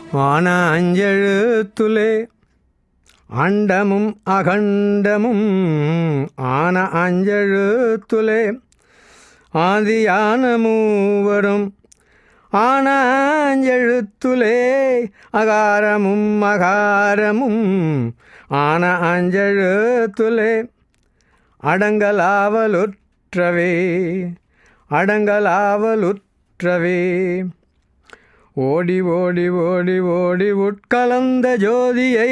ஆன அஞ்செழுத்துலே அண்டமும் அகண்டமும் ஆன அஞ்செழுத்துலே ஆதியான மூவரும் ஆனாஞ்செழுத்துலே அகாரமும் அகாரமும் ஆன அஞ்செழுத்துலே அடங்கலாவலுற்றவே அடங்கலாவலுற்றவே ஓடி ஓடி ஓடி ஓடி உட்கலந்த ஜோதியை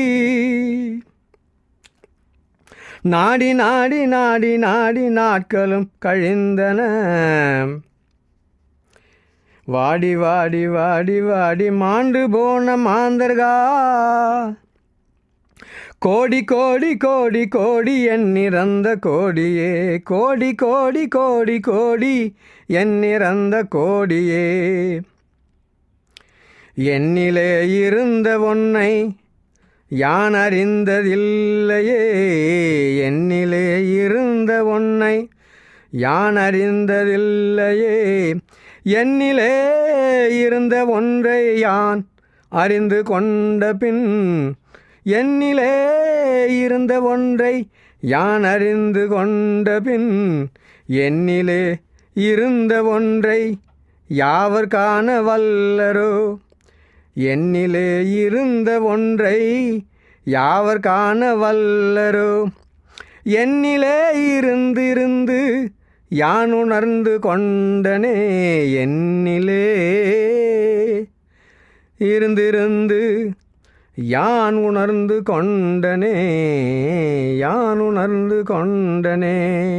நாடி நாடி நாடி நாடி நாட்களும் கழிந்தன வாடி வாடி வாடி வாடி மாண்டு போன மாந்தர்கா கோடி கோடி கோடி கோடி எண்ணிறந்த கோடியே கோடி கோடி கோடி கோடி எண்ணிறந்த கோடியே என்னிலே இருந்த ஒன்னை யான் அறிந்ததில்லையே என்னிலே இருந்த ஒன்னை யான் அறிந்ததில்லையே என்னிலே இருந்த ஒன்றை யான் அறிந்து கொண்ட பின் என்னிலே இருந்த ஒன்றை யான் அறிந்து கொண்ட பின் என்னிலே இருந்த ஒன்றை யாவர் காண வல்லரோ என்னிலே இருந்த ஒன்றை யாவர் காண வல்லரோ என்னிலே இருந்திருந்து யான் உணர்ந்து கொண்டனே என்னிலே இருந்திருந்து யான் உணர்ந்து கொண்டனே யான் உணர்ந்து கொண்டனே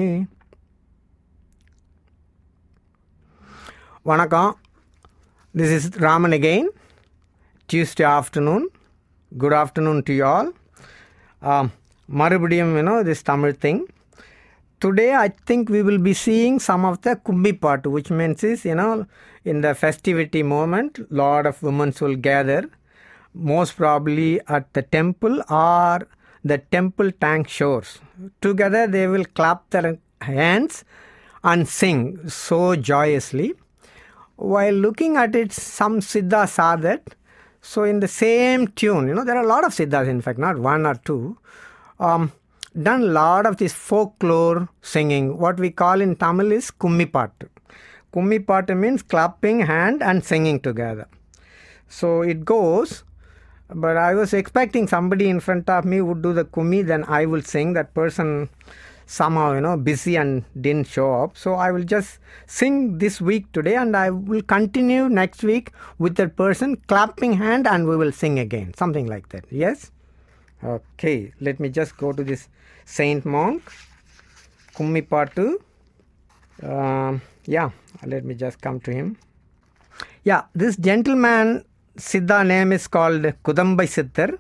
வணக்கம் this is Raman again Tuesday afternoon. Good afternoon to you all. Um, மறுபடியும் you know this Tamil thing. Today I think we will be seeing some of the Kumbi part, which means is you know in the festivity moment, lot of women will gather, most probably at the temple or the temple tank shores. Together they will clap their hands and sing so joyously. While looking at it, some Siddha saw that so in the same tune, you know, there are a lot of siddhas, in fact, not one or two, um, done a lot of this folklore singing. What we call in Tamil is kummi paatu. Kummi paatu means clapping hand and singing together. So it goes, but I was expecting somebody in front of me would do the kummi, then I will sing. That person somehow, you know, busy and didn't show up. So I will just sing this week today and I will continue next week with that person clapping hand and we will sing again. Something like that. Yes? Okay, let me just go to this Saint Monk, Kummipattu. Um, yeah, let me just come to him. Yeah, this gentleman, Siddha name is called Kudambai Siddhar.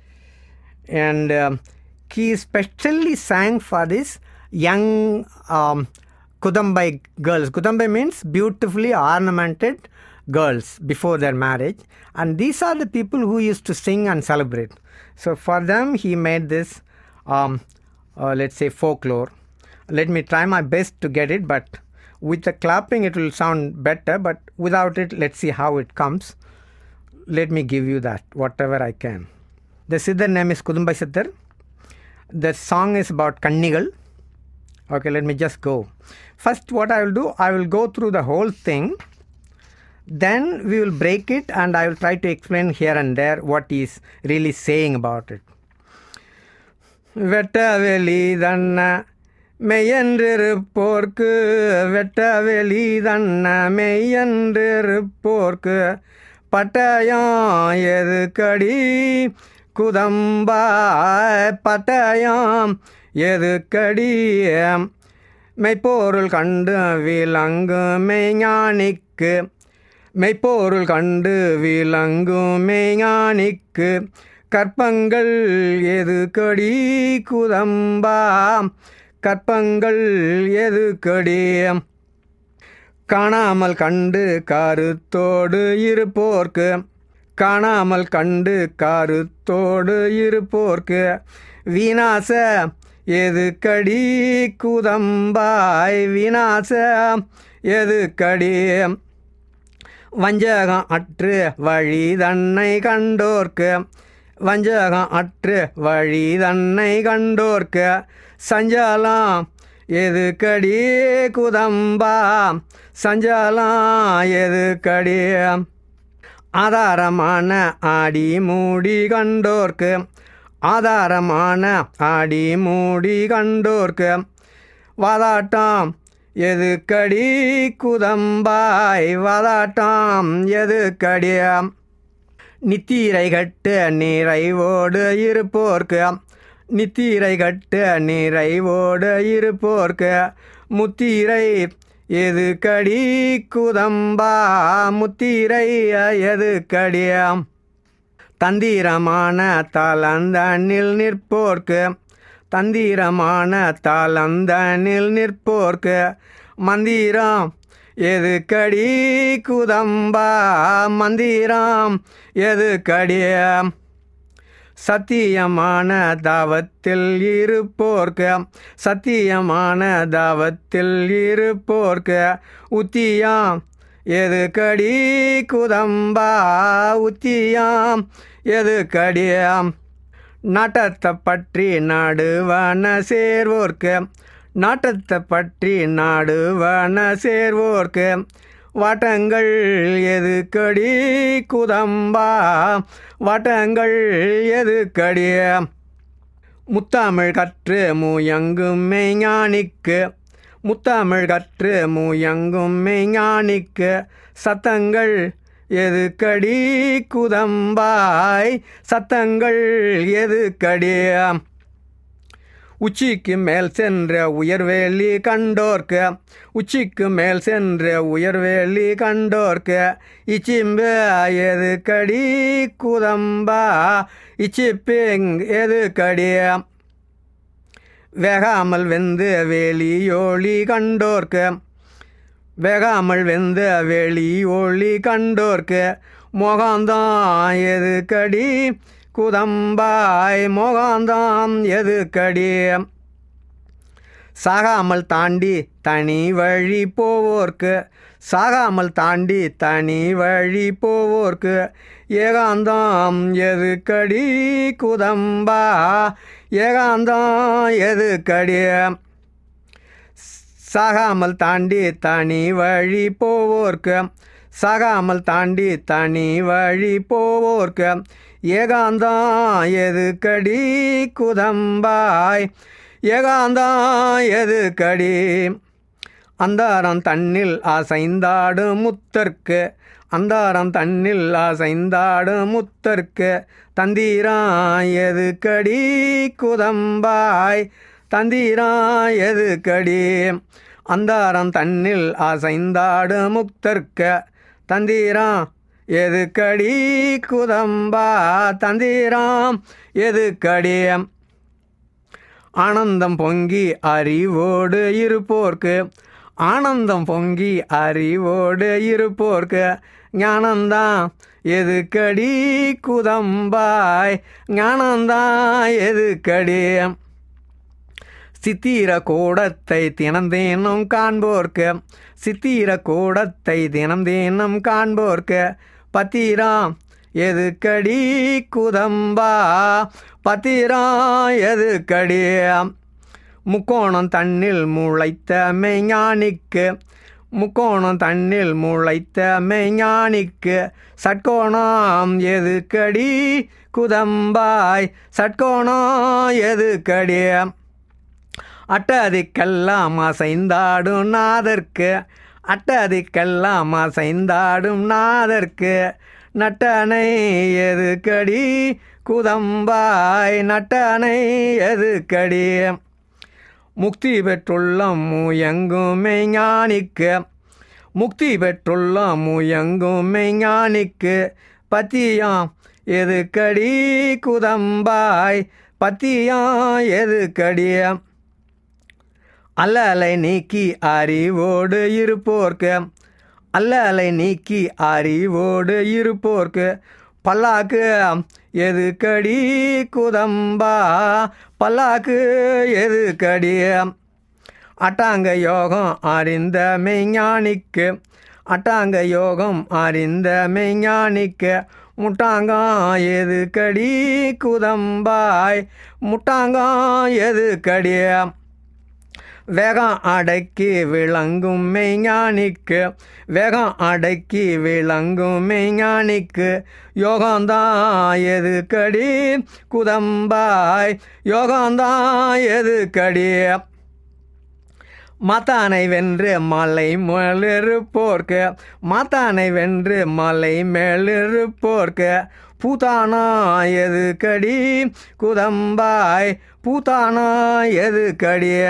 And um, he specially sang for this young um, Kudambai girls. Kudambai means beautifully ornamented girls before their marriage. And these are the people who used to sing and celebrate. So for them, he made this, um, uh, let's say, folklore. Let me try my best to get it, but with the clapping, it will sound better. But without it, let's see how it comes. Let me give you that, whatever I can. The Siddhar name is Kudumbai Siddhar. The song is about Kannigal. Okay, let me just go. First, what I will do, I will go through the whole thing. Then we will break it and I will try to explain here and there what he is really saying about it. வெட்டவெளி தன்ன மெய்யன்றிருப்போர்க்கு வெட்டவெளி தன்ன மெய்யன்றிருப்போர்க்கு பட்டயம் எதுக்கடி குதம்பாய் பட்டயம் எதுக்கடி மெய்ப்பொருள் கண்டு விலங்கு மெய்ஞானிக்கு மெய்ப்பொருள் கண்டு விலங்கு மெய்ஞானிக்கு கற்பங்கள் எதுக்கடி குதம்பா கற்பங்கள் எதுக்கடி காணாமல் கண்டு கருத்தோடு இருப்போர்க்கு காணாமல் கண்டு கருத்தோடு இருப்போர்க்கு விநாச எதுக்கடி குதம்பாய் விநாச எதுக்கடி வஞ்சகம் அற்று வழி தன்னை கண்டோர்க்கு வஞ்சகம் அற்று வழி தன்னை கண்டோர்க்கு சஞ்சலம் எது கடி குதம்பா சஞ்சலம் எது கடி ஆதாரமான ஆடி மூடி கண்டோர்க்கு ஆதாரமான ஆடி மூடி கண்டோர்க்கு வாதாட்டம் எது கடி குதம்பாய் வாதாட்டம் எது கடியம் நித்தீரை கட்டு நிறைவோடு இருப்போர்க்கு நித்தீரை கட்டு நிறைவோடு இருப்போர்க்கு முத்தீரை எது கடி குதம்பா முத்தீரை எது கடியம் தந்திரமான தலந்தனில் நிற்போர்க்கு தந்திரமான தலந்தனில் நிற்போர்க்கு மந்திரம் எது கடி குதம்பா மந்திரம் எது கடியம் சத்தியமான தாவத்தில் இருப்போர்க்கு சத்தியமான தாவத்தில் இருப்போர்க்கு உத்தியாம் எது கடி குதம்பா உத்தியாம் எது கடியாம் நாட்டத்தை பற்றி நாடுவன சேர்வோர்க்கு நாட்டத்தை பற்றி நாடுவன சேர்வோர்க்கு வாட்டங்கள் எது கடி குதம்பா வாட்டங்கள் எது கடிய முத்தமிழ் கற்று மூயங்கும் மெய்ஞானிக்கு முத்தமிழ் கற்று மூயங்கும் மெய்ஞானிக்கு சத்தங்கள் எது கடி குதம்பாய் சத்தங்கள் எது கடிய உச்சிக்கு மேல் சென்ற உயர்வேலி கண்டோர்க்கு உச்சிக்கு மேல் சென்ற உயர்வேலி கண்டோர்க்கு இச்சிம்பு எது கடி குதம்பா இச்சிப்பிங் எது கடிய வேகாமல் வெந்து வேலியோழி கண்டோர்க்கு வேகாமல் வெந்த வெளி ஒளி கண்டோர்க்கு மோகாந்தான் எது கடி குதம்பாய் மோகாந்தாம் எது கடி சாகாமல் தாண்டி தனி வழி போவோர்க்கு சாகாமல் தாண்டி தனி வழி போவோர்க்கு ஏகாந்தம் எது கடி குதம்பா ஏகாந்தம் எது கடி சாகாமல் தாண்டி தனி வழி போவோர்க்கு சாகாமல் தாண்டி தனி வழி போவோர்க்கு ஏகாந்தம் எது கடி குதம்பாய் ஏகாந்தம் எது கடி அந்தாரம் தன்னில் அசைந்தாடும் முத்தற்கு அந்தாரம் தன்னில் அசைந்தாடும் முத்தற்கு தந்திரம் எது கடி குதம்பாய் தந்திரம் எது கடி அந்தாரம் தன்னில் அசைந்தாடு முக்தர்க்க தந்திரம் எது கடி குதம்பா தந்திரம் எது கடியம் ஆனந்தம் பொங்கி அறிவோடு இருப்போர்க்கு ஆனந்தம் பொங்கி அறிவோடு இருப்போர்க்கு ஞானந்தான் எது கடி குதம்பாய் ஞானந்தான் எது கடியம் சித்திர கூடத்தை தினந்தேனும் காண்போர்க்கு சித்திர கூடத்தை தினந்தேனும் காண்போர்க்கு பத்திரம் எது கடி குதம்பா பத்திரம் எது கடி முக்கோணம் தன்னில் முளைத்த மெய்ஞானிக்கு முக்கோணம் தன்னில் முளைத்த மெய்ஞானிக்கு சட்கோணம் எது கடி குதம்பாய் சட்கோணம் எது கடி அட்டதிக்கெல்லாம் அசைந்தாடும் நாதற்கு அட்டதிக்கெல்லாம் அசைந்தாடும் நாதற்கு நட்டனை எது கடி குதம்பாய் நட்டனை எது கடி முக்தி பெற்றுள்ளம் முயங்கும் மெய்ஞானிக்கு முக்தி பெற்றுள்ளம் முயங்கும் மெய்ஞானிக்கு பத்தியாம் எது கடி குதம்பாய் பத்தியாம் எது கடியம் அல்லலை நீக்கி அறிவோடு இருப்போர்க்கு அல்லலை நீக்கி அறிவோடு இருப்போர்க்கு பல்லாக்கு எது கடி குதம்பா பல்லாக்கு எது கடி அட்டாங்க யோகம் அறிந்த மெய்ஞானிக்கு அட்டாங்க யோகம் அறிந்த மெய்ஞானிக்க முட்டாங்கா எது கடி குதம்பாய் முட்டாங்கா எது கடிய வேகம் அடக்கி விளங்கும் மெய்ஞானிக்கு வேகம் அடக்கி விளங்கும் மெய்ஞானிக்கு யோகம்தான் எது கடி குதம்பாய் யோகம்தான் எது கடி மாத்தானை வென்று மலை மேலிருப்போர்க்கு மாத்தானை வென்று மலை மேலிருப்போர்க்கு பூத்தானா எது கடி குதம்பாய் பூத்தானா எது கடிய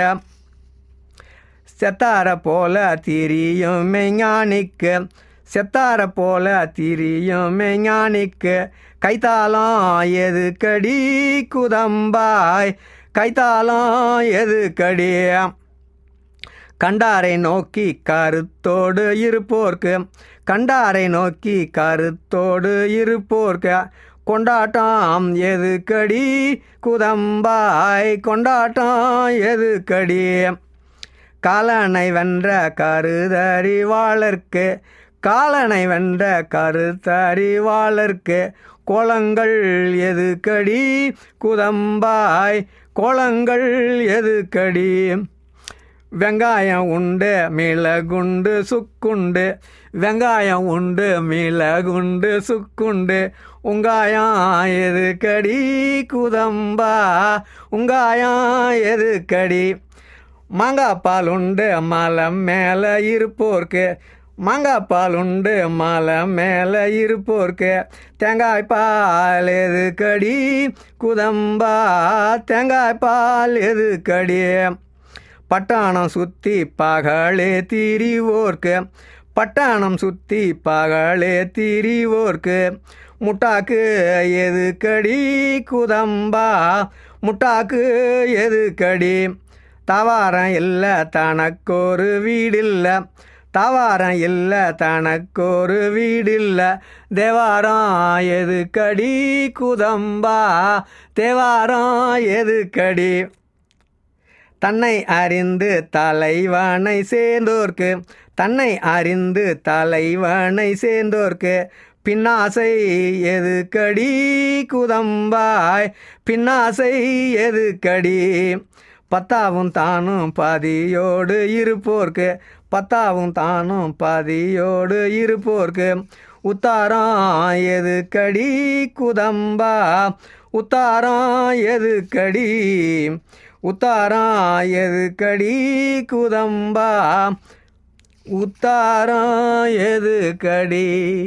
செத்தார போல திரியும் மெஞ்ஞானிக்கு செத்தார போல திரியும் மெஞ்ஞானிக்கு கைத்தாளம் எது கடி குதம்பாய் கைத்தாளம் எது கடி கண்டாரை நோக்கி கருத்தோடு இருப்போர்க்கு கண்டாரை நோக்கி கருத்தோடு இருப்போர்க்கு கொண்டாட்டம் எது கடி குதம்பாய் கொண்டாட்டம் எது கடி காலனை வென்ற கருதறிவாளர்க்கு காலனை வென்ற கருத்தறிவாளர்க்கு கோலங்கள் எது கடி குதம்பாய் கோலங்கள் எது கடி வெங்காயம் உண்டு மிளகுண்டு சுக்குண்டு வெங்காயம் உண்டு மிளகுண்டு சுக்குண்டு உங்காயம் எது கடி குதம்பா உங்காயம் எது கடி மாங்காய் பால் உண்டு மலம் மேலே இருப்போர்க்கு மாங்காய் பால் உண்டு மலை மேலே இருப்போர்க்கு தேங்காய் பால் எது கடி குதம்பா தேங்காய் பால் எது கடி பட்டாணம் சுற்றி பகலே திரிவோர்க்கு பட்டாணம் சுற்றி பகலே திரிவோர்க்கு முட்டாக்கு எது கடி குதம்பா முட்டாக்கு எது கடி தவாரம் இல்லை தனக்கொரு வீடில்லை தவாரம் இல்லை தனக்கொரு வீடில்லை தேவாரம் எது கடி குதம்பா தேவாரம் எது கடி தன்னை அறிந்து தலைவனை சேர்ந்தோர்க்கு தன்னை அறிந்து தலைவனை சேர்ந்தோர்க்கு பின்னாசை எது கடி குதம்பாய் பின்னாசை எது கடி பத்தாவும் தானும் பாதியோடு இருப்போர்க்கு பத்தாவும் தானும் பாதியோடு இருப்போர்க்கு உத்தாரம் எது கடி குதம்பா உத்தாரம் எது கடி உத்தாரம் எது கடி குதம்பா உத்தாரம் எது கடி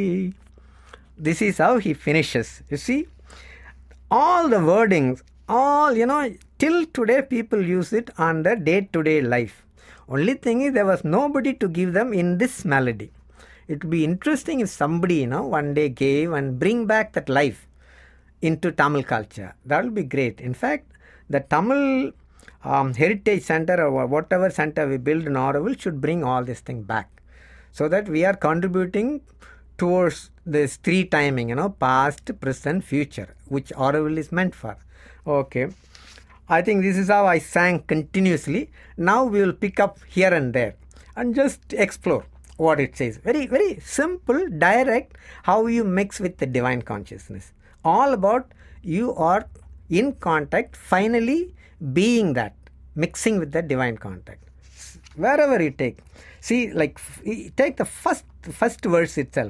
this is how he finishes you see all the wordings all you know till today people use it on their day to day life only thing is there was nobody to give them in this melody it would be interesting if somebody you know one day gave and bring back that life into tamil culture that will be great in fact the tamil um, heritage center or whatever center we build in Auroville should bring all this thing back so that we are contributing towards this three timing, you know, past, present, future, which Auroville is meant for. Okay. I think this is how I sang continuously. Now we will pick up here and there and just explore what it says. Very, very simple, direct, how you mix with the divine consciousness. All about you are in contact, finally being that, mixing with the divine contact. Wherever you take. See, like, take the first first verse itself.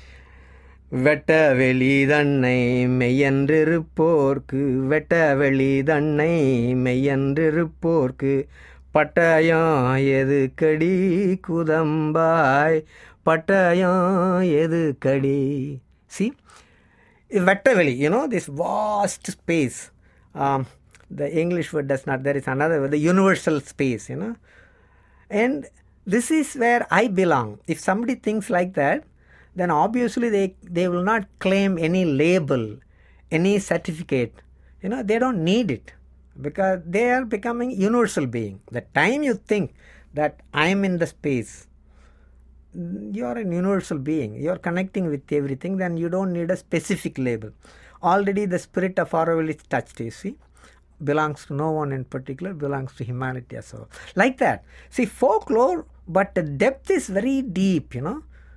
வெட்ட வெளி தன்னை மெய்யன்றிருப்போர்க்கு வெட்ட வெளி தன்னை மெய்யன்றிருப்போர்க்கு பட்டயம் எது கடி குதம்பாய் பட்டயம் எது கடி சி வெட்டவெளி you know this vast space um, the english word does not there is another word the universal space you know and this is where i belong if somebody thinks like that then obviously they, they will not claim any label, any certificate. You know, they don't need it because they are becoming universal being. The time you think that I am in the space, you are an universal being. You are connecting with everything, then you don't need a specific label. Already the spirit of Auroville is touched, you see. Belongs to no one in particular, belongs to humanity as well. Like that. See, folklore, but the depth is very deep, you know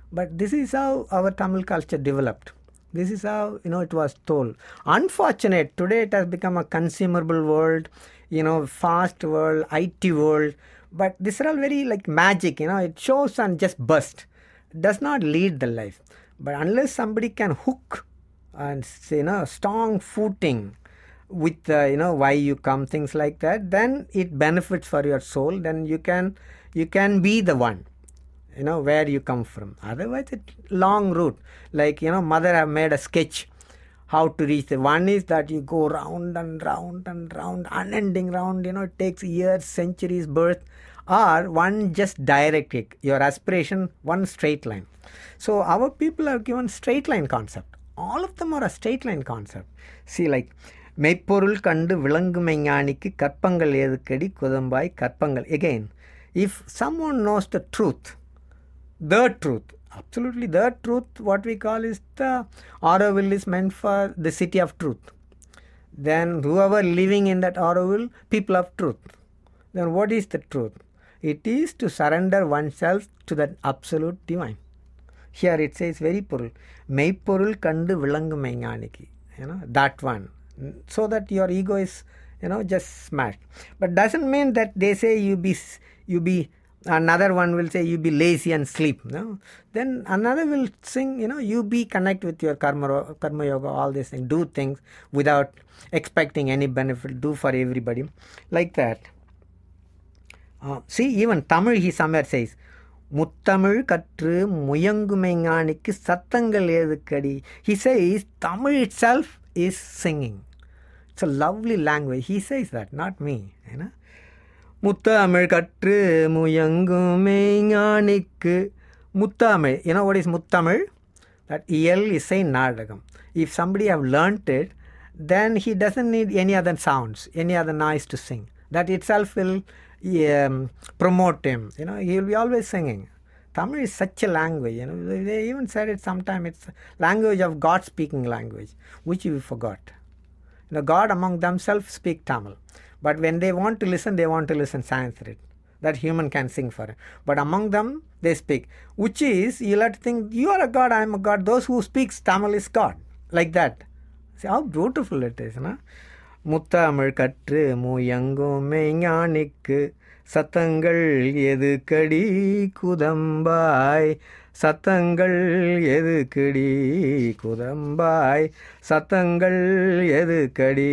But this is how our Tamil culture developed. This is how you know it was told. Unfortunate today it has become a consumable world, you know, fast world, IT world. But these are all very like magic, you know. It shows and just burst. It does not lead the life. But unless somebody can hook and say, you know, strong footing with uh, you know why you come things like that, then it benefits for your soul. Then you can you can be the one you know where you come from otherwise it's long route like you know mother have made a sketch how to reach the one is that you go round and round and round unending round you know it takes years centuries birth or one just direct it your aspiration one straight line so our people are given straight line concept all of them are a straight line concept see like மெய்ப்பொருள் கண்டு விளங்குமை ஞானிக்கு கற்பங்கள் ஏதுக்கடி குதம்பாய் கற்பங்கள் again if someone knows the truth the truth absolutely the truth what we call is the Auroville is meant for the city of truth then whoever living in that Auroville people of truth then what is the truth it is to surrender oneself to that absolute divine here it says very பொருள் மெய்ப்பொருள் கண்டு விளங்கும் மெய்ஞானிக்கு you know that one so that your ego is you know just smashed but doesn't mean that they say you be you be another one will say you be lazy and sleep no then another will sing you know you be connect with your karma karma yoga all these things do things without expecting any benefit do for everybody like that uh, see even tamil he somewhere says முத்தமிழ் கற்று முயங்குமை ஞானிக்கு சத்தங்கள் ஏதுக்கடி he says Tamil itself is singing it's a lovely language he says that not me you know முத்தமிழ் கற்று முயங்குமே ஞானிக்கு முத்தமிழ் you know what is Muthamizh that இயல் இசை நாடகம் if somebody have learnt it then he doesn't need any other sounds any other noise to sing that itself will um, promote him you know he will be always singing Tamil is such a language, you know. They even said it sometime it's language of God speaking language, which we forgot. You know, God among themselves speak Tamil. But when they want to listen, they want to listen Sanskrit. That human can sing for it. But among them, they speak. Which is, you'll have to think, you are a God, I am a God. Those who speaks Tamil is God. Like that. See how beautiful it is, no? முத்தமிழ் கற்று முயங்கும் மெய்ஞானிக்கு சத்தங்கள் எது கடி குதம்பாய் சத்தங்கள் எது கடி குதம்பாய் சத்தங்கள் எது கடி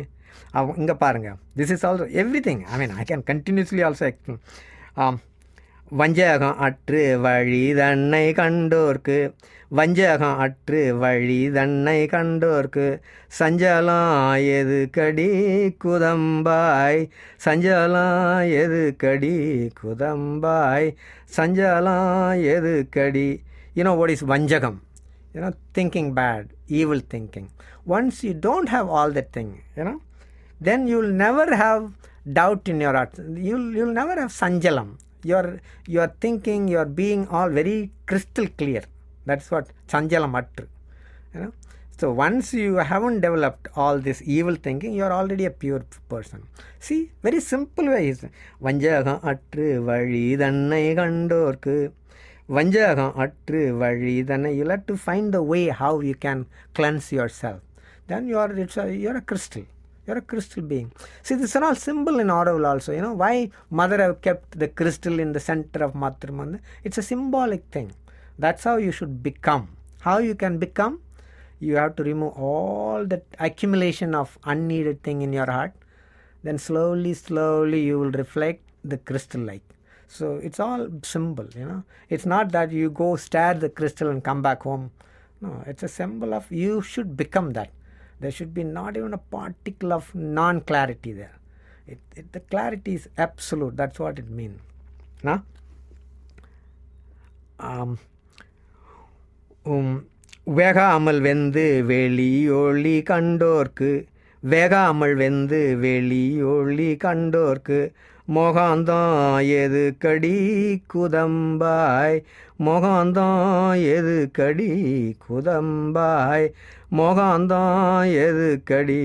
அவ இங்கே பாருங்கள் this is also everything I mean I can continuously also explain வஞ்சகம் அற்று வழி தன்னை கண்டோர்க்கு வஞ்சகம் அற்று வழி தன்னை கண்டோர்க்கு சஞ்சலம் எது கடி குதம்பாய் சஞ்சலம் எது கடி குதம்பாய் சஞ்சலம் எது கடி யூனோ வாட் இஸ் வஞ்சகம் you know thinking bad evil thinking once you don't have all that thing you know then you'll never have doubt in your heart you'll you'll never have sanjalam your your thinking your being all very crystal clear that's what sanjalam atru you know so once you haven't developed all this evil thinking you're already a pure person see very simple way is வஞ்சகம் அற்று வழி தன்னை கண்டோர்க்கு வஞ்சகம் அற்று வழி தன்னை you have to find the way how you can cleanse yourself then you are it's a, you're a crystal you're a crystal being see this is all symbol in Auroville also you know why mother have kept the crystal in the center of Matrumanda it's a symbolic thing that's how you should become how you can become you have to remove all that accumulation of unneeded thing in your heart then slowly slowly you will reflect the crystal light so it's all symbol you know it's not that you go stare the crystal and come back home no it's a symbol of you should become that there should be not even a particle of non-clarity there it, it, the clarity is absolute that's what it means no? um, உம், வேகாமல் வெந்து வெளி ஒளி கண்டோர்க்கு வேகாமல் வெந்து வெளி ஒளி கண்டோர்க்கு மோகாந்தம் எது கடி குதம்பாய் மோகாந்தம் எது கடி குதம்பாய் மோகாந்தம் எது கடி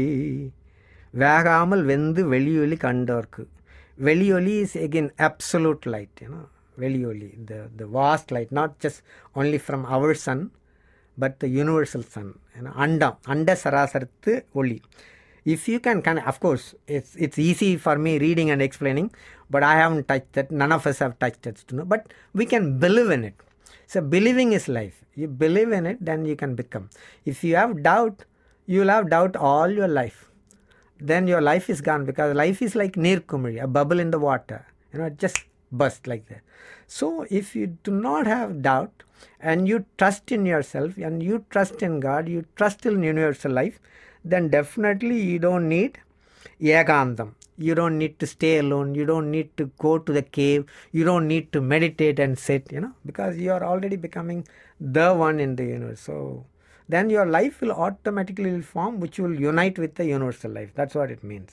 வேகாமல் வெந்து வெளியொலி கண்டோர்க்கு வெளியொலி is again absolute light you know வெளியொளி the the vast light not just only from our sun but the universal sun you know அண்டம் அண்ட சராசரத்து ஒளி if you can kind of course it's it's easy for me reading and explaining but i haven't touched that none of us have touched it to know but we can believe in it so believing is life you believe in it then you can become if you have doubt you will have doubt all your life then your life is gone because life is like neer kumari, a bubble in the water. You know, it just burst like that. So if you do not have doubt and you trust in yourself and you trust in God, you trust in universal life, then definitely you don't need yagandam. You don't need to stay alone. You don't need to go to the cave. You don't need to meditate and sit, you know, because you are already becoming the one in the universe. So then your life will automatically form which will unite with the universal life that's what it means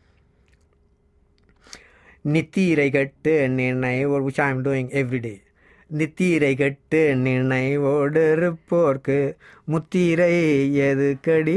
நித்தீரை கட்டு நினைவோடு which I am doing every day நித்தீரை கட்டு நினைவோடு இருப்போர்க்கு முத்திரை எது கடி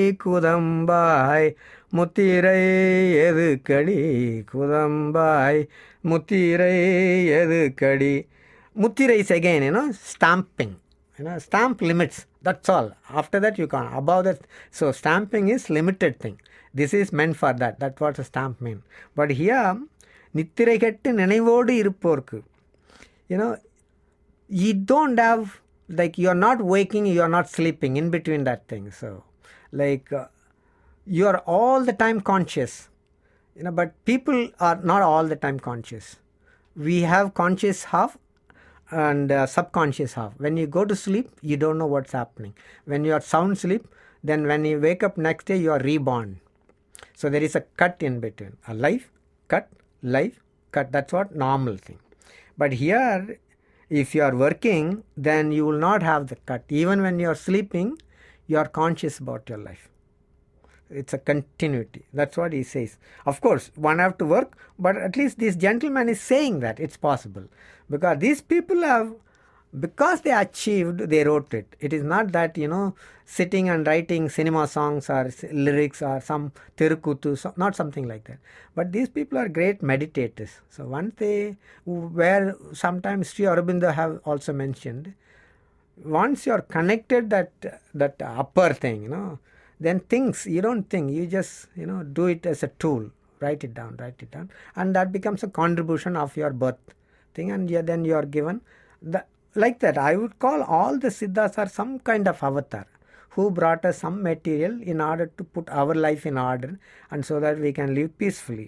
குதம்பாய் முத்திரை எது கடி குதம்பாய் முத்திரை எது கடி முத்திரை is again you know stamping you know stamp limits that's all after that you can't above that so stamping is limited thing this is meant for that that's what a stamp mean but here நித்திரை கெட்டு நினைவோடு இருப்போர்க்கு you know you don't have like you're not waking you're not sleeping in between that thing so like uh, you're all the time conscious you know but people are not all the time conscious we have conscious half and uh, subconscious half. When you go to sleep, you don't know what's happening. When you are sound sleep, then when you wake up next day, you are reborn. So there is a cut in between. A life, cut, life, cut. That's what normal thing. But here, if you are working, then you will not have the cut. Even when you are sleeping, you are conscious about your life. It's a continuity. That's what he says. Of course, one have to work, but at least this gentleman is saying that it's possible. Because these people have, because they achieved, they wrote it. It is not that, you know, sitting and writing cinema songs or s- lyrics or some Tirukuttu, so, not something like that. But these people are great meditators. So once they, where sometimes Sri Aurobindo have also mentioned, once you're connected that that upper thing you know then things you don't think you just you know do it as a tool write it down write it down and that becomes a contribution of your birth thing and yeah, then you are given the like that i would call all the siddhas are some kind of avatar who brought us some material in order to put our life in order and so that we can live peacefully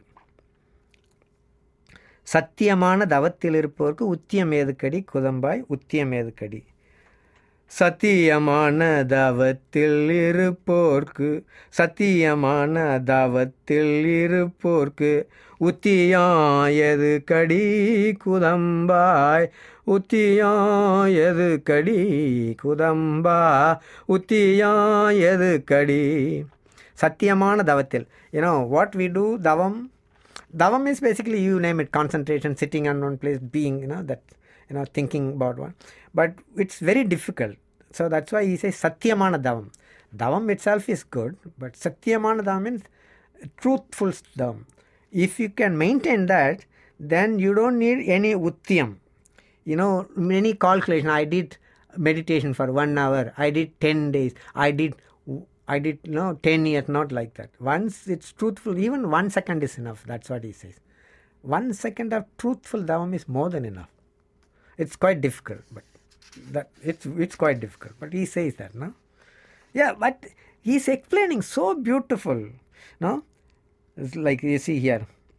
சத்தியமான தவத்தில் இருப்பவருக்கு உத்தியம் ஏதுக்கடி குதம்பாய் உத்தியம் ஏதுக்கடி சத்தியமான தவத்தில் இருப்போர்க்கு சத்தியமான தவத்தில் இருப்போர்க்கு உத்தியாயது கடி குதம்பாய் உத்தியாயது கடி குதம்பா உத்தியாயது கடி சத்தியமான தவத்தில் யூனோ வாட் வி டூ தவம் davam is basically you name it concentration sitting on one place being you know that you know thinking about one but it's very difficult so that's why he says satyamana davam davam itself is good but satyamana davam means truthful davam if you can maintain that then you don't need any uttiyam you know many calculation i did meditation for one hour i did 10 days i did I did no 10 years, not like that. Once it's truthful, even one second is enough. That's what he says. One second of truthful davam is more than enough. It's quite difficult, but that it's it's quite difficult. But he says that, no? Yeah, but he's explaining so beautiful, no? It's like you see here.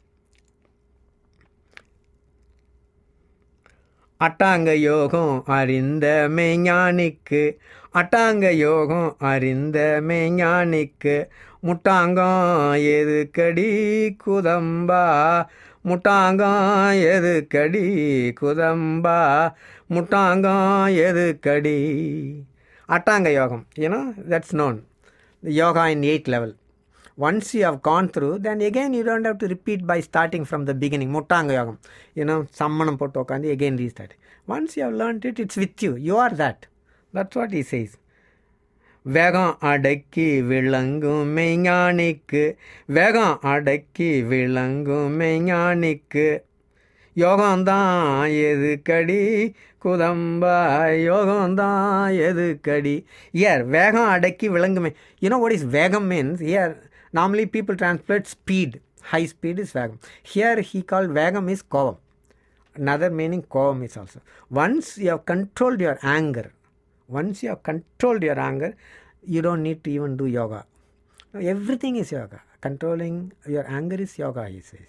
அட்டாங்க யோகம் அறிந்த மெய்ஞானிக்கு அட்டாங்க யோகம் அறிந்த மெய்ஞானிக்கு முட்டாங்கம் எது கடி குதம்பா முட்டாங்கம் எது கடி குதம்பா முட்டாங்கம் எது கடி அட்டாங்க யோகம் you know that's known yoga in eight level once you have gone through then again you don't have to repeat by starting from the beginning muttanga yogam you know sammanam pottu ukandi again restart once you have learned it it's with you you are that that's what he says வேகம் அடக்கி விளங்கும் மெய்ஞானிக்கு வேகம் அடக்கி விளங்கும் மெய்ஞானிக்கு யோகம்தான் எதுக்கடி குதம்பாய் யோகம்தான் எதுக்கடி இயர் வேகம் அடக்கி விளங்குமே you know what is vegam means here normally people translate speed high speed is vegam here he call vegam is கோவம் another meaning kovam is also once you have controlled your anger once you have controlled your anger you don't need to even do yoga everything is yoga controlling your anger is yoga he says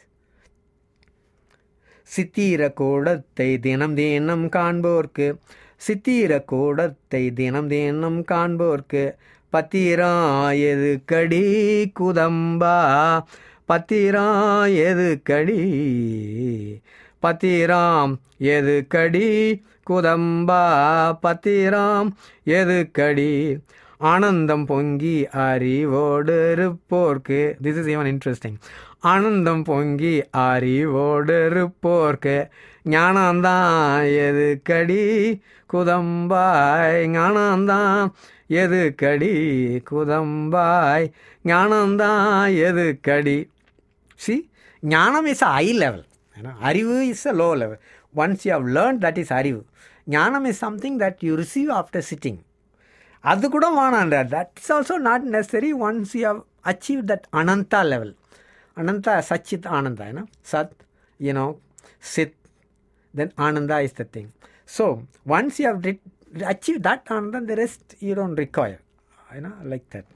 சித்தீர கூடத்தை தினம் தினம் காண்போர்க்கு சித்தீர கூடத்தை தினம் தினம் காண்போர்க்கு பத்திரா எது கடி குதம்பா பத்திரா எது கடி பத்திராம் எது கடி குதம்பா பத்திராம் எது கடி ஆனந்தம் பொங்கி அறிவோடு இருப்போர்க்கு திஸ் இஸ் ஈவன் இன்ட்ரெஸ்டிங் ஆனந்தம் பொங்கி அறிவோடு இருப்போர்க்கு ஞானந்தான் எது கடி குதம்பாய் ஞானந்தான் எது கடி குதம்பாய் ஞானந்தான் எது கடி சி gnanam is a high level arivu is a low level once you have learn that is arivu gnanam is something that you receive after sitting அது கூட வேணான்ற that's also not necessary once you have achieve that ananda level ananda satchit ananda ஏன்னா sat you know chit then ananda is the thing so once you have achieve that ananda the rest you don't require you know like that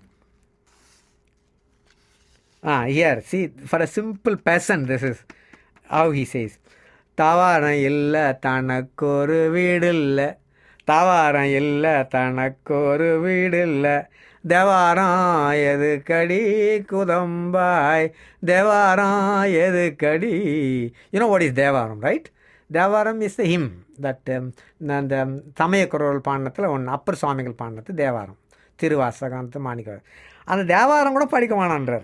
Ah, here, see, for a simple person, this is how he says. தவாரம் இல்லை தனக்கொரு வீடு இல்லை தவாரம் இல்லை தனக்கொரு வீடு இல்லை தேவாரம் எது கடி குதம்பாய் தேவாரம் எது கடி you know what is Thevaram right Thevaram is the hymn that அந்த சமயக்குறவர்கள் பாடினத்தில் ஒன்று அப்பர் சுவாமிகள் பாடினது தேவாரம் திருவாசகாந்த மாணிக்க அந்த தேவாரம் கூட படிக்க வேணான்றார்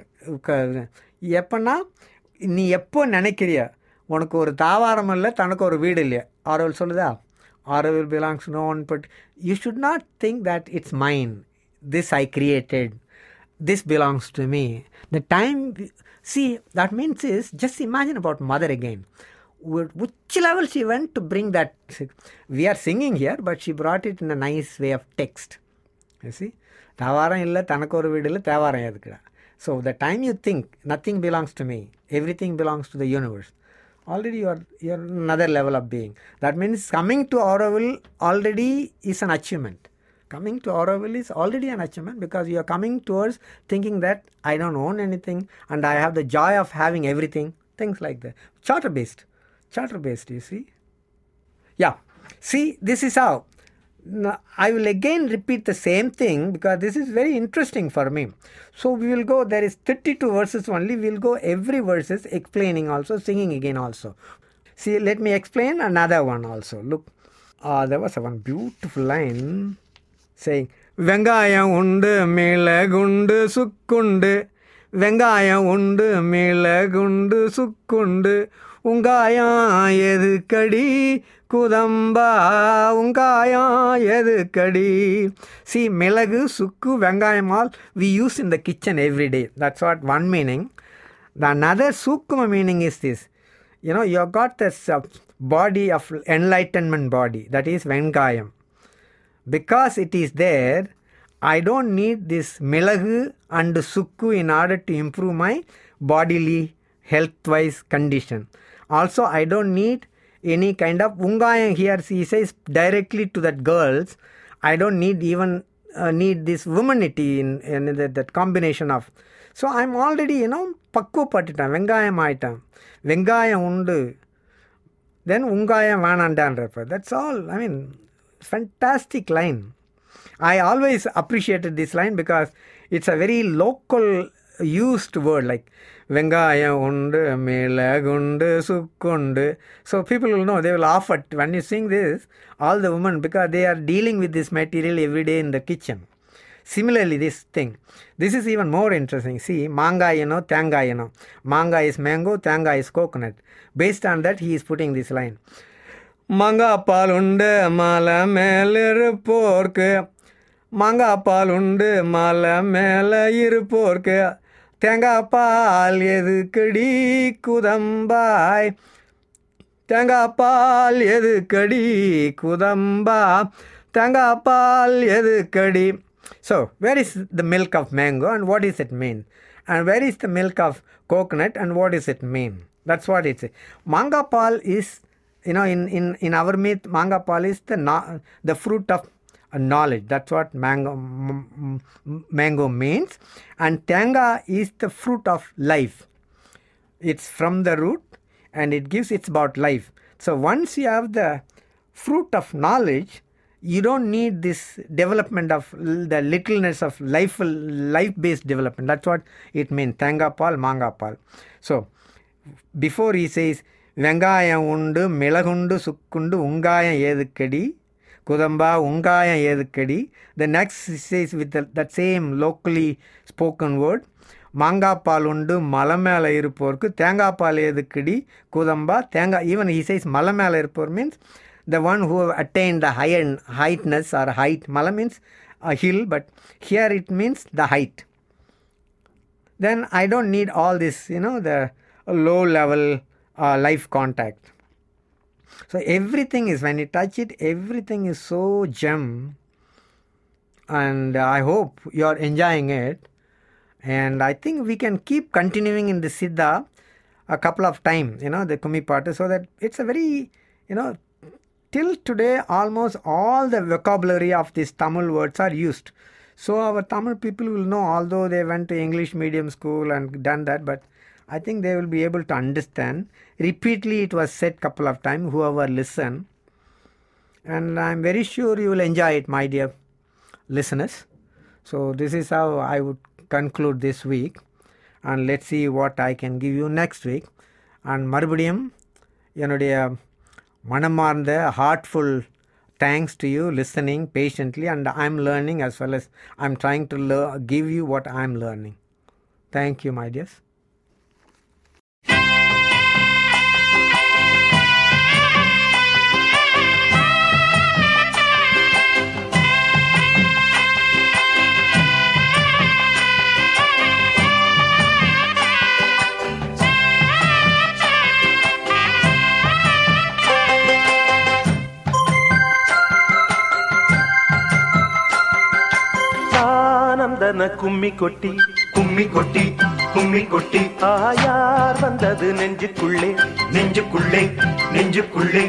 எப்பன்னா நீ எப்போ நினைக்கிறிய உனக்கு ஒரு தாவாரம் இல்லை தனக்கு ஒரு வீடு இல்லையா ஆரோவில் சொல்லுதா Auroville belongs no one but you should not think that it's mind this I created this belongs to me. The time, see, that means is just imagine about mother again. Which level she went to bring that? We are singing here, but she brought it in a nice way of text. You see? தேவாரம் இல்லை தனக்கு ஒரு வீடு இல்லை தேவாரம் எதுக்குடா so the time you think nothing belongs to me everything belongs to the universe already you are you're another level of being. That means coming to Auroville already is an achievement. Coming to Auroville is already an achievement because you are coming towards thinking that I don't own anything and I have the joy of having everything. Things like that. Charter based. Charter based, you see. Yeah. See, this is how. Now, I will again repeat the same thing because this is very interesting for me. So we will go, there is 32 verses only. We will go every verses explaining also, singing again also. See, let me explain another one also. Look, uh, there was one beautiful line saying, வெங்காயம் உண்டு மிளகுண்டு சுக்குண்டு வெங்காயம் உண்டு மிளகுண்டு சுக்குண்டு உங்காயம் எதுக்கடி குதம்பா உங்காயம் எதுக்கடி C மிளகு சுக்கு வெங்காயம் all we use in the kitchen every day that's what one meaning the another sukma meaning is this you know you have got this uh, body of enlightenment body that is venkayam because it is there i don't need this milagu and sukku in order to improve my bodily health wise condition also i don't need any kind of ungayam here he says directly to that girls i don't need even uh, need this womanity in, in that, that combination of so I'm already you know பக்குவப்பட்டுட்டேன் வெங்காயம் ஆயிட்டேன் வெங்காயம் உண்டு தென் உங்காயம் வேணாண்டான்றப்ப that's all I mean fantastic line I always appreciated this line because it's a very local used word like வெங்காயம் உண்டு மிளகுண்டு சுக்குண்டு so people will know they will off at when you sing this all the women because they are dealing with this material every day in the kitchen Similarly, this thing, this is even more interesting. See, manga, you know, tanga, you know. Manga is mango, tanga is coconut. Based on that, he is putting this line. மாங்கா பால் உண்டு மலை மேல இருப்போர்க்கு மாங்கா பால் உண்டு மலை மேலே இருப்போர்க்கு தேங்காய் பால் எதுக்கடி குதம்பாய் தேங்காய் பால் எது கடி குதம்பா தேங்காய் பால் எது கடி so where is the milk of mango and what is it mean and where is the milk of coconut and what is it mean that's what it's மாங்கா பால் is you know in in in our myth manga pal is the no- the fruit of uh, knowledge that's what mango m- m- mango means and tanga is the fruit of life it's from the root and it gives it's about life so once you have the fruit of knowledge you don't need this development of l- the littleness of life life based development that's what it means tanga pal manga pal so before he says வெங்காயம் உண்டு மிளகுண்டு சுக்குண்டு உங்காயம் ஏதுக்கடி குதம்பா உங்காயம் ஏதுக்கடி the next says with that same locally spoken word மாங்காய் பால் உண்டு மலை மேலே இருப்போருக்கு தேங்காய் பால் ஏதுக்கடி குதம்பா தேங்காய் ஈவன் ஹி சைஸ் மலை மேலே இருப்போர் means the one who have attained the higher heightness or height. Mala means a hill, but here it means the height. Then I don't need all this, you know, the low level uh, life contact. So everything is, when you touch it, everything is so gem. And I hope you are enjoying it. And I think we can keep continuing in the Siddha a couple of times, you know, the Kumi Pata, so that it's a very, you know, till today almost all the vocabulary of these Tamil words are used. So our Tamil people will know, although they went to English medium school and done that, but I think they will be able to understand. Repeatedly it was said couple of times, whoever listen. And I'm very sure you will enjoy it, my dear listeners. So this is how I would conclude this week. And let's see what I can give you next week. And மறுபடியும் என்னுடைய மனமார்ந்த heartful thanks to you listening patiently and I am learning as well as I am trying to give you what I am learning thank you my dears ஆனந்தன கும்மி கொட்டி கும்மி கொட்டி கும்மி கொட்டி ஆயார் வந்தது நெஞ்சுக்குள்ளே நெஞ்சுக்குள்ளே நெஞ்சுக்குள்ளே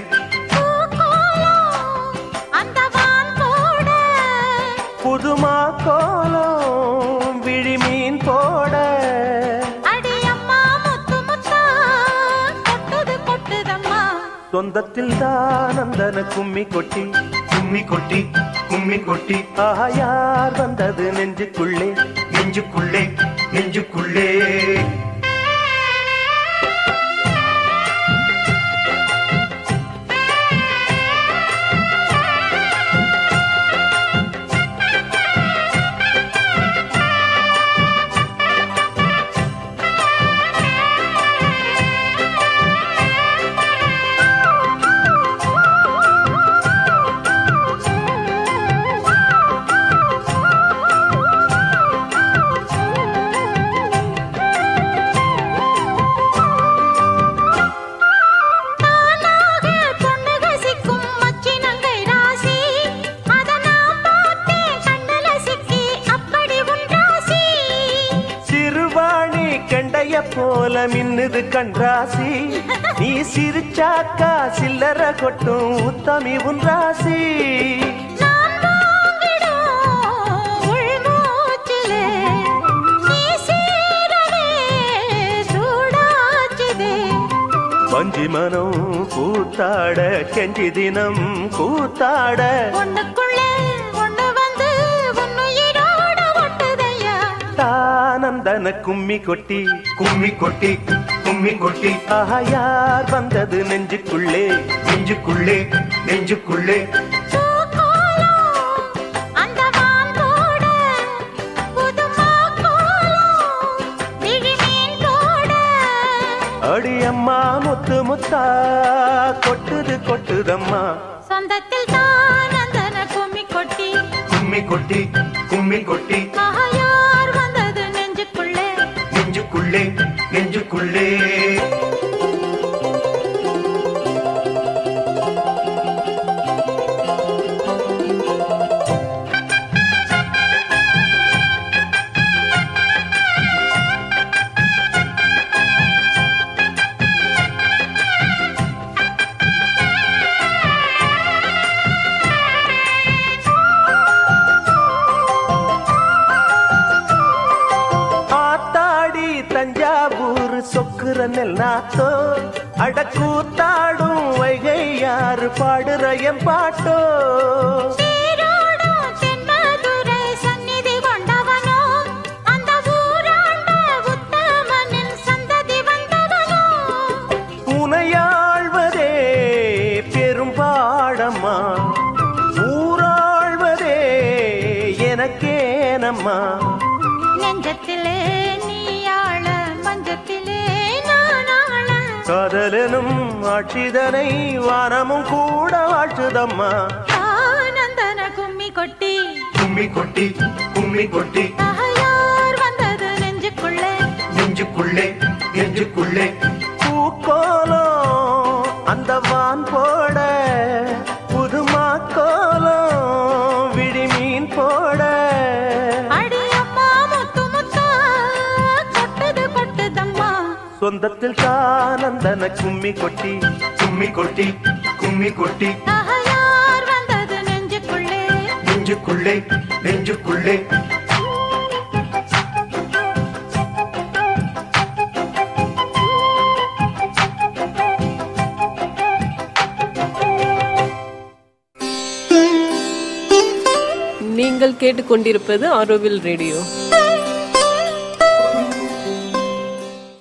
அந்த வான் போட புதுமா கோலம் விழிமீன் போட அடியம்மா முத்து முத்தா கொட்டுது கொட்டுதம்மா சொந்தத்தில் தானந்தன கும்மி கொட்டி கும்மி கொட்டி கும்மி கொட்டி ஆயார் வந்தது நெஞ்சுக்குள்ளே நெஞ்சுக்குள்ளே நெஞ்சுக்குள்ளே தானாக பொண்ணுக சிக்கும் மச்சினங்கை ராசி அத நான் பார்த்தேன் கண்ணுல சிக்கி அப்படி உன் ராசி சிறுவாணி கண்டைய போல மின்னுது கண்ராசி நீ சிரிச்சாக்கா சில்லற கொட்டும் உத்தமி உன் ராசி நான் வாங்கிடும் உள்மூச்சிலே நீ சீரலே சூடாச்சுதே வஞ்சி மனம் கூத்தாட கெஞ்சி தினம் கூத்தாட ஒண்ணுக்குள்ளே ஒண்ணு வந்து உன்னுயிரோட ஒட்டுதையா தானந்தன கும்மி கொட்டி கும்மி கொட்டி கும்மி கொட்டி ஆயார் வந்தது நெஞ்சுக்குள்ளே நெஞ்சுக்குள்ளே நெஞ்சுக்குள்ளே பூக்கோலம் அந்த வான் போட புதுமா கோலம் விழிமீன் போட அடியம்மா முத்து முத்தா கொட்டுது கொட்டுதம்மா சொந்தத்தில் தான் அந்தன கும்மி கொட்டி கும்மி கொட்டி கும்மி கொட்டி மகையார் வந்தது நெஞ்சுக்குள்ளே நெஞ்சுக்குள்ளே நெஞ்சுக்குள்ளே பூக்குற நெல் நாத்தோ அடக்கூத்தாடும் வைகை யாரு பாடுற என் பாட்டோ தேரோடும் தென்மதுரை சந்நிதி கொண்டவனோ, அந்த ஊராண்ட உத்தமனின் சந்ததி வந்தவனோ. உனையாழ்வதே பெரும்பாடம்மா ஊராழ்வதே எனக்கேனம்மா நெஞ்சத்திலே நீயாள, மஞ்சத்திலே நான் ஆள. காதலனும் ஆட்சிதனை வானமும் கூட வாழ்த்துதம்மா ஆனந்தன கும்மி கொட்டி கும்மி கொட்டி கும்மி கொட்டி ஆயார் வந்தது நெஞ்சுக்குள்ளே நெஞ்சுக்குள்ளே நெஞ்சுக்குள்ளே பூக்கோலம் அந்த வான் போட புதுமா கோலம் விடிமீன் போட அடியம்மா முத்து முத்தா கொட்டுது கொட்டுதம்மா சொந்தத்தில் தானந்தன கும்மி கொட்டி கும்மி கொட்டி கும்மி கொட்டி ஆயார் வந்தது நெஞ்சுக்குள்ளே நெஞ்சுக்குள்ளே நெஞ்சுக்குள்ளே நீங்கள் கேட்டுக்கொண்டிருப்பது ஆரோவில் ரேடியோ